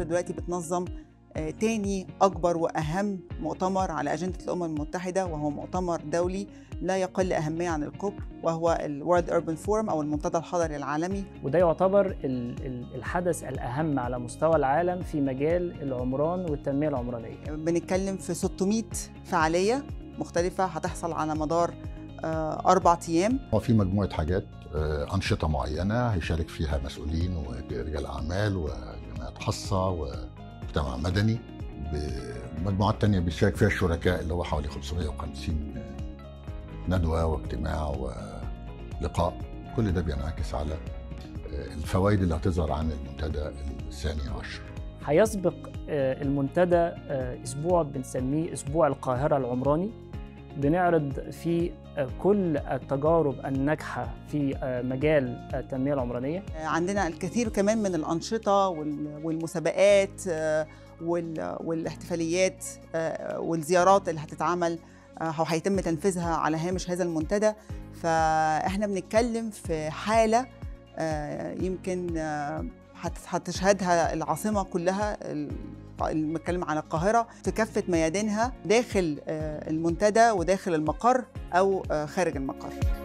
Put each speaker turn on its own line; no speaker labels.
دلوقتي بتنظم آه، تاني أكبر وأهم مؤتمر على أجندة الأمم المتحدة وهو مؤتمر دولي لا يقل أهمية عن الكوب وهو الورد أربن فورم أو المنتدى الحضري العالمي
وده يعتبر ال- ال- الحدث الأهم على مستوى العالم في مجال العمران والتنمية العمرانية
بنتكلم في 600 فعالية مختلفة هتحصل على مدار آه، أربع أيام
هو في مجموعة حاجات آه، أنشطة معينة هيشارك فيها مسؤولين ورجال أعمال وجمعيات خاصة ومجتمع مدني بمجموعات تانية بيشارك فيها الشركاء اللي هو حوالي 550 ندوة واجتماع ولقاء كل ده بينعكس على آه، الفوائد اللي هتظهر عن المنتدى الثاني عشر
هيسبق آه، المنتدى آه، أسبوع بنسميه أسبوع القاهرة العمراني بنعرض فيه آه، كل التجارب الناجحة في آه، مجال التنمية العمرانية
عندنا الكثير كمان من الأنشطة وال- والمسابقات آه، وال- والاحتفاليات آه، والزيارات اللي هتتعمل آه، أو هيتم تنفيذها على هامش هذا المنتدى فإحنا بنتكلم في حالة آه، يمكن آه، هت- هتشهدها العاصمة كلها ال- بنتكلم عن القاهرة في كافة ميادينها داخل آه، المنتدى وداخل المقر أو آه، خارج المقر